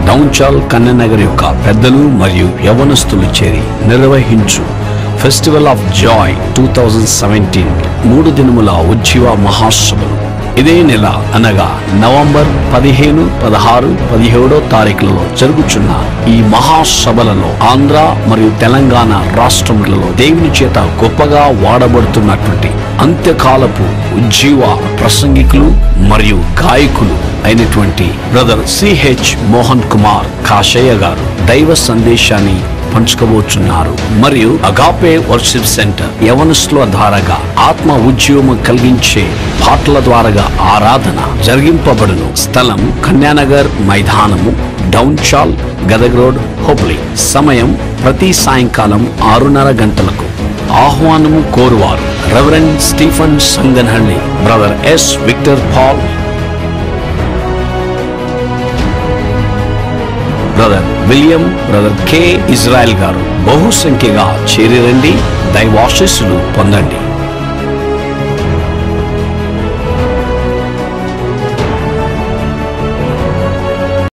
డౌన్చాల్ కన్ననగర్ యొక్క పెద్దలు మరియు యవనస్తులు చేరి నిర్వహించు festival of joy two thousand seventeen మూడు దినముల ఉజ్జీవ మహాసభలు ఇదే నెల అనగా నవంబర్ పదిహేను పదహారు పదిహేడో తారీఖులలో జరుగుచున్న ఈ మహాసభలలో ఆంధ్ర మరియు తెలంగాణ రాష్ట్రములలో దేవుని చేత గొప్పగా వాడబడుతున్నటువంటి అంత్యకాలపు ఉజ్జీవ ప్రసంగికులు మరియు గాయకులు అయినటువంటి బ్రదర్ సిహెచ్ మోహన్ కుమార్ కాషయ్య గారు దైవ సందేశాన్ని పంచుకోబోచున్నారు మరియు అగాపే వర్షిప్ సెంటర్ యవనస్తుల ద్వారాగా ఆత్మ ఉద్యోగం కలిగించే పాటల ద్వారాగా ఆరాధన జరిగింపబడును స్థలం కన్యానగర్ మైదానము డౌన్ చాల్ గదగ్ రోడ్ హుబ్లీ సమయం ప్రతి సాయంకాలం ఆరున్నర గంటలకు ఆహ్వానము కోరువారు reverend Stephen Sanganahalli brother S Victor Paul brother William brother K Israel గారు బహుసంఖ్యగా చేరిరండి దైవాశీస్సులు పొందండి